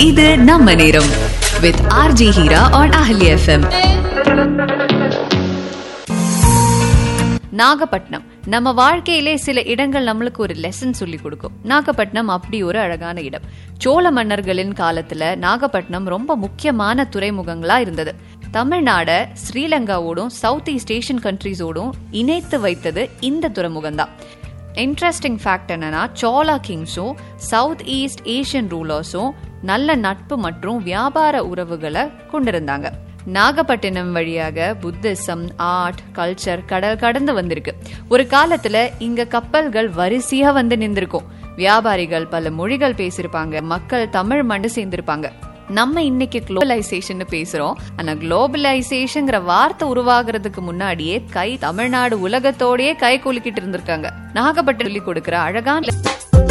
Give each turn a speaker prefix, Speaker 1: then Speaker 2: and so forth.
Speaker 1: இது நம்ம நேரம் with RJ Heera on Ahali FM Nagapattinam நம்ம வாழ்க்கையிலே சில இடங்கள் நம்மளுக்கு ஒரு லெசன் சொல்லி கொடுக்கும் நாகப்பட்டினம் அப்படி ஒரு அழகான இடம் சோழ மன்னர்களின் காலத்துல நாகப்பட்டினம் ரொம்ப முக்கியமான துறைமுகங்களா இருந்தது தமிழ்நாட ஸ்ரீலங்காவோடும் சவுத் ஈஸ்ட் ஏஷியன் கண்ட்ரீஸோடும் இணைத்து வைத்தது இந்த துறைமுகம் தான் இன்ட்ரெஸ்டிங் ஃபேக்ட் என்னன்னா சோலா கிங்ஸும் சவுத் ஈஸ்ட் ஏஷியன் ரூலர்ஸும் நல்ல நட்பு மற்றும் வியாபார உறவுகளை கொண்டிருந்தாங்க நாகப்பட்டினம் வழியாக புத்திசம் ஆர்ட் கல்ச்சர் கடல் கடந்து வந்திருக்கு ஒரு காலத்துல இங்க கப்பல்கள் வரிசையா வந்து நின்றுருக்கும் வியாபாரிகள் பல மொழிகள் பேசியிருப்பாங்க மக்கள் தமிழ் மண்டு சேர்ந்திருப்பாங்க நம்ம இன்னைக்கு குளோபலைசேஷன் பேசுறோம் ஆனா குளோபலைசேஷன்ங்கிற வார்த்தை உருவாகிறதுக்கு முன்னாடியே கை தமிழ்நாடு உலகத்தோடயே கை குலுக்கிட்டு இருந்திருக்காங்க நாகப்பட்டினம் சொல்லி கொடுக்கிற அழகான